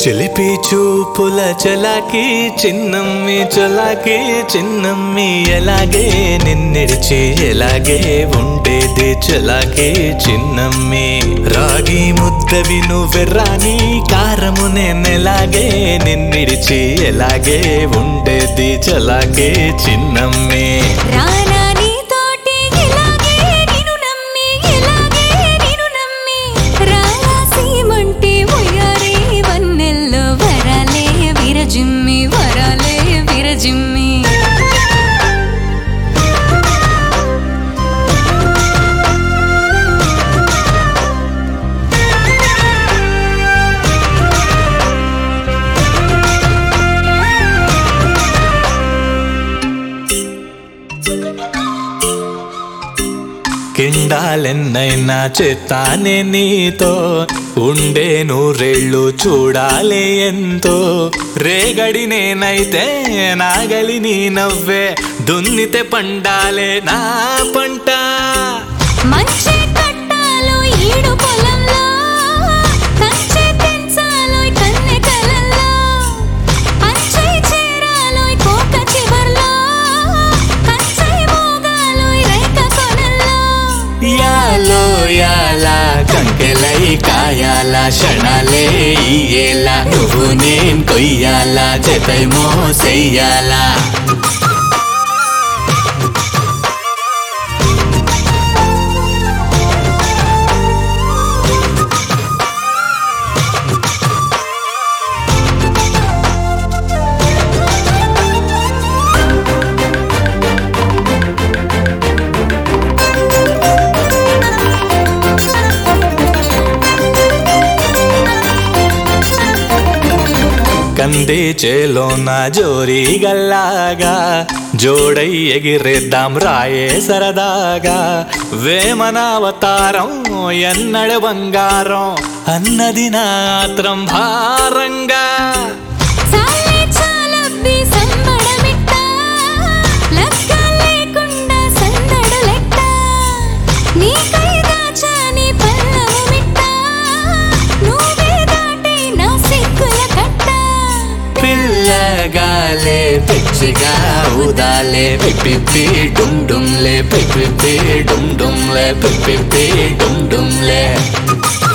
చిలిపి చూపుల చలాకి చిన్నమ్మి చలాకి చిన్నమ్మి ఎలాగే నిన్నెడిచి ఎలాగే ఉండేది చలాకి చిన్నమ్మి రాగి ముద్దవి నువ్వెర్రాని కారము నేనెలాగే నిన్నిడిచి ఎలాగే ఉండేది చలాకే చిన్నమ్మి రానా నీతోటి ఇలాగే నిన్ను నమ్మి ఇలాగే నిన్ను నమ్మి రాలాసీమంటే ఉయ్యారే వన్నెల్లో వరాలే విరజిమ్మి వరాలే విరజిమ్మి కిండాలెన్నైనా చెత్తానే నీతో ఉండే నూరేళ్ళు చూడాలి ఎంతో రేగడి నేనైతే నాగలి నీ నవ్వే దున్నితే పండాలే నా పంట మంచి కట్టాలో ఈడు పొలంలో కంచె తెంచాలో కన్నె కలల్లో పంచై చేరాలో కోక చివర్లో కంచై మోగాలో రేఖ కొనల్లో యాలో యాలా కంకెలై కాయాల క్షణాలే ఇయ్యేలా నువ్వు నేను కొయ్యాలా జతై మోసెయ్యాలా కంది చేలోన జోరి గల్లాగా జోడై ఎగిరేద్దాం రాయే సరదాగా వేమనావతారం ఎన్నడ బంగారం అన్నది నాత్రం భారంగా చాలే చాలబ్బి సంబడమిట్ట లెక్క లేకుండా సందడు లెక్క నీకై దాచాని పల్లము మిట్ట నువ్వే దాటి నా సిక్కుల కట్ట పిల్లగాలే పిచ్చిగా ఊదాలే పిప్పి డుమ్ డుమ్లే పిప్పి డుమ్ డుమ్లే పిప్పి డుమ్ డుమ్లే